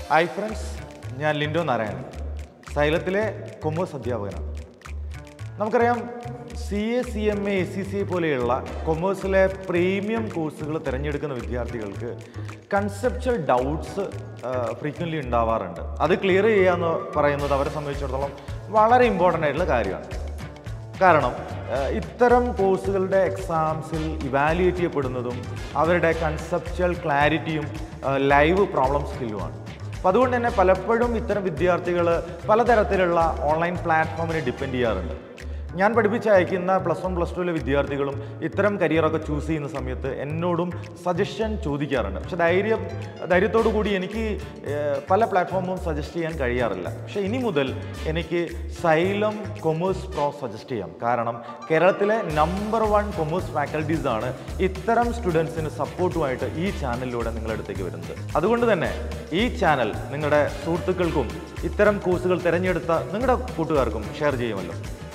hi friends ഞാൻ ലിൻഡോ നാരായണൻ സൈലത്തിലെ commerce അധ്യാപകനാണ് നമുക്കറിയാം C A C M A S C C പോലെയുള്ള കൊമേഴ്സിലെ പ്രീമിയം കോഴ്സുകൾ തിരഞ്ഞെടുക്കുന്ന വിദ്യാർത്ഥികൾക്ക് കൺസെപ്ച്വൽ ഡൗട്ട്സ് ഫ്രീക്വൻ്റ്ലി ഉണ്ടാവാറുണ്ട് അത് ക്ലിയർ ചെയ്യുക എന്ന് പറയുന്നത് അവരെ സംബന്ധിച്ചിടത്തോളം വളരെ ഇമ്പോർട്ടൻ്റ് ആയിട്ടുള്ള കാര്യമാണ് കാരണം ഏഹ്, ഇത്തരം കോഴ്സുകളുടെ എക്സാംസിൽ ഇവാലുവേറ്റ് ചെയ്യപ്പെടുന്നതും അവരുടെ കൺസെപ്ച്വൽ ക്ലാരിറ്റിയും ലൈവ് പ്രോബ്ലം സ്കില്ലുമാണ് അപ്പോൾ അതുകൊണ്ട് തന്നെ പലപ്പോഴും ഇത്തരം വിദ്യാർത്ഥികൾ പലതരത്തിലുള്ള ഓൺലൈൻ പ്ലാറ്റ്ഫോമിനെ ഡിപ്പെൻഡ് ചെയ്യാറുണ്ട് ഞാൻ പഠിപ്പിച്ച് അയക്കുന്ന പ്ലസ് വൺ പ്ലസ് ടുവിലെ വിദ്യാർത്ഥികളും ഇത്തരം കരിയറൊക്കെ ചൂസ് ചെയ്യുന്ന സമയത്ത് എന്നോടും സജഷൻ ചോദിക്കാറുണ്ട് പക്ഷെ ധൈര്യം ധൈര്യത്തോടു കൂടി എനിക്ക് ഏഹ്, പല പ്ലാറ്റ്ഫോമും സജസ്റ്റ് ചെയ്യാൻ കഴിയാറില്ല പക്ഷേ ഇനി മുതൽ എനിക്ക് സൈലം കൊമേഴ്സ് പ്രോ സജസ്റ്റ് ചെയ്യാം കാരണം കേരളത്തിലെ നമ്പർ വൺ കൊമേഴ്സ് ഫാക്കൽറ്റീസ് ആണ് ഇത്തരം സ്റ്റുഡൻസിന് സപ്പോർട്ടുമായിട്ട് ഈ ചാനലിലൂടെ നിങ്ങളുടെ അടുത്തേക്ക് വരുന്നത് അതുകൊണ്ട് തന്നെ ഈ ചാനൽ നിങ്ങളുടെ സുഹൃത്തുക്കൾക്കും ഇത്തരം കോഴ്സുകൾ തിരഞ്ഞെടുത്ത നിങ്ങളുടെ കൂട്ടുകാർക്കും ഷെയർ ചെയ്യുമല്ലോ